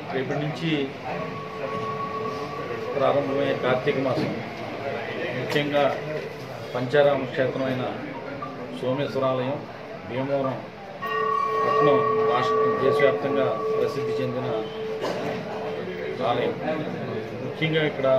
రేపటి నుంచి ప్రారంభమయ్యే కార్తీక మాసం ముఖ్యంగా పంచారామ క్షేత్రమైన సోమేశ్వరాలయం భీమవరం పట్నం రాష్ట్ర దేశవ్యాప్తంగా ప్రసిద్ధి చెందిన ఆలయం ముఖ్యంగా ఇక్కడ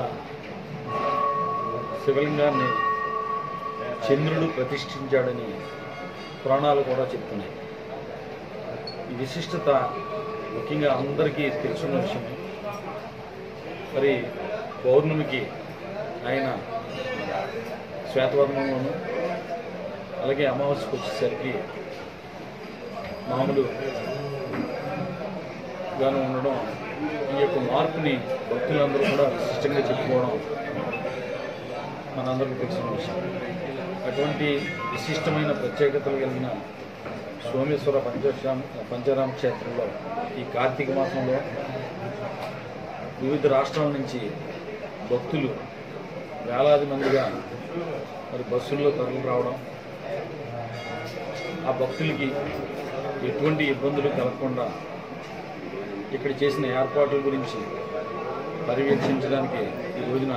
శివలింగాన్ని చంద్రుడు ప్రతిష్ఠించాడని పురాణాలు కూడా చెప్తున్నాయి ఈ విశిష్టత ముఖ్యంగా అందరికీ తెలుసున్న విషయమే మరి పౌర్ణమికి ఆయన శ్వేతవర్ణంలోను అలాగే అమావాస్యకు వచ్చేసరికి మామూలు గాను ఉండడం ఈ యొక్క మార్పుని భక్తులందరూ కూడా విశిష్టంగా చెప్పుకోవడం మనందరికీ తెలిసిన విషయం అటువంటి విశిష్టమైన ప్రత్యేకతలు కలిగిన సోమేశ్వర పంచరామ పంచరామ క్షేత్రంలో ఈ కార్తీక మాసంలో వివిధ రాష్ట్రాల నుంచి భక్తులు వేలాది మందిగా మరి బస్సుల్లో తరలి రావడం ఆ భక్తులకి ఎటువంటి ఇబ్బందులు కలగకుండా ఇక్కడ చేసిన ఏర్పాట్ల గురించి పర్యవేక్షించడానికి ఈ రోజున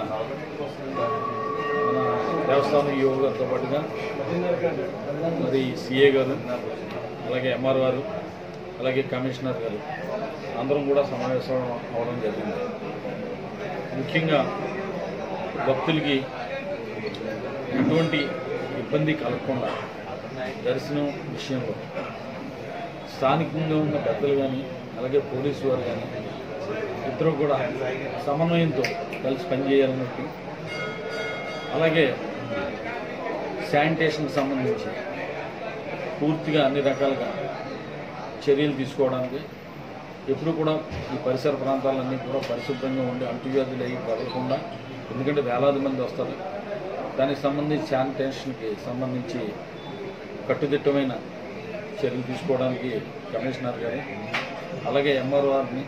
మన దేవస్థానం ఈఓ గారితో పాటుగా మరి సిఏ గారు అలాగే ఎంఆర్ గారు అలాగే కమిషనర్ గారు అందరం కూడా సమావేశం అవడం జరిగింది ముఖ్యంగా భక్తులకి ఎటువంటి ఇబ్బంది కలగకుండా దర్శనం విషయంలో స్థానికంగా ఉన్న పెద్దలు కానీ అలాగే పోలీసు వారు కానీ ఇద్దరు కూడా సమన్వయంతో కలిసి పనిచేయాలన్నట్టు అలాగే శానిటేషన్కి సంబంధించి పూర్తిగా అన్ని రకాలుగా చర్యలు తీసుకోవడానికి ఎప్పుడు కూడా ఈ పరిసర ప్రాంతాలన్నీ కూడా పరిశుభ్రంగా ఉండి అంటువ్యాధులు అయ్యి పడకుండా ఎందుకంటే వేలాది మంది వస్తారు దానికి సంబంధించి శానిటేషన్కి సంబంధించి కట్టుదిట్టమైన చర్యలు తీసుకోవడానికి కమిషనర్ గారు అలాగే ఎంఆర్ఓఆర్ని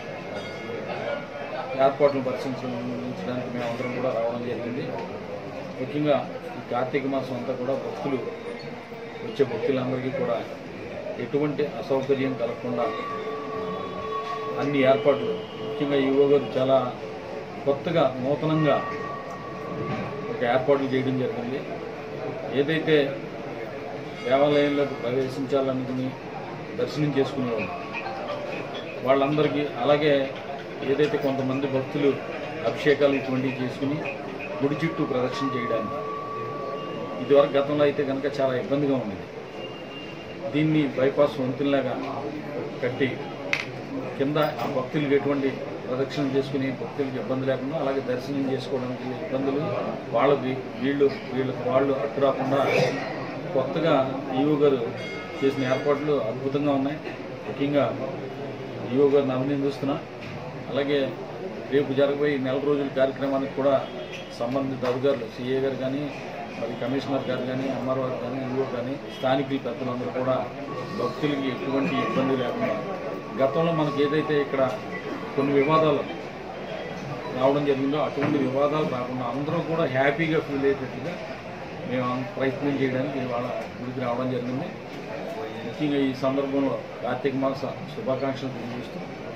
ఏర్పాట్లు పరిశీలించడానికి మేమందరం కూడా రావడం జరిగింది ముఖ్యంగా ఈ కార్తీక మాసం అంతా కూడా భక్తులు వచ్చే భక్తులందరికీ కూడా ఎటువంటి అసౌకర్యం కలగకుండా అన్ని ఏర్పాట్లు ముఖ్యంగా ఈవో గారు చాలా కొత్తగా నూతనంగా ఒక ఏర్పాట్లు చేయడం జరిగింది ఏదైతే దేవాలయంలోకి ప్రవేశించాలనుకుని దర్శనం చేసుకునేవాళ్ళు వాళ్ళందరికీ అలాగే ఏదైతే కొంతమంది భక్తులు అభిషేకాలు ఇటువంటివి చేసుకుని గుడి చుట్టూ ప్రదక్షిణ చేయడానికి ఇదివరకు గతంలో అయితే కనుక చాలా ఇబ్బందిగా ఉండేది దీన్ని బైపాస్ వంతుల్లాగా కట్టి కింద ఆ భక్తులకు ఎటువంటి ప్రదక్షిణ చేసుకుని భక్తులకు ఇబ్బంది లేకుండా అలాగే దర్శనం చేసుకోవడానికి ఇబ్బందులు వాళ్ళకి వీళ్ళు వీళ్ళకి వాళ్ళు అట్టు రాకుండా కొత్తగా ఈవో గారు చేసిన ఏర్పాట్లు అద్భుతంగా ఉన్నాయి ముఖ్యంగా ఈవో గారిని అభినందిస్తున్నా అలాగే రేపు జరగబోయే నెల రోజుల కార్యక్రమానికి కూడా సంబంధిత అధికారులు సిఏ గారు కానీ మరి కమిషనర్ గారు కానీ ఎంఆర్ఓ గారు కానీ ఈఓ కానీ స్థానికుల పెద్దలందరూ కూడా భక్తులకి ఎటువంటి ఇబ్బంది లేకుండా గతంలో మనకి ఏదైతే ఇక్కడ కొన్ని వివాదాలు రావడం జరిగిందో అటువంటి వివాదాలు రాకుండా అందరూ కూడా హ్యాపీగా ఫీల్ అయ్యేటట్టుగా మేము అం- ప్రయత్నం చేయడానికి ఇవాళ గుడికి రావడం జరిగింది ముఖ్యంగా ఈ సందర్భంలో కార్తీక మాస శుభాకాంక్షలు తెలియజేస్తూ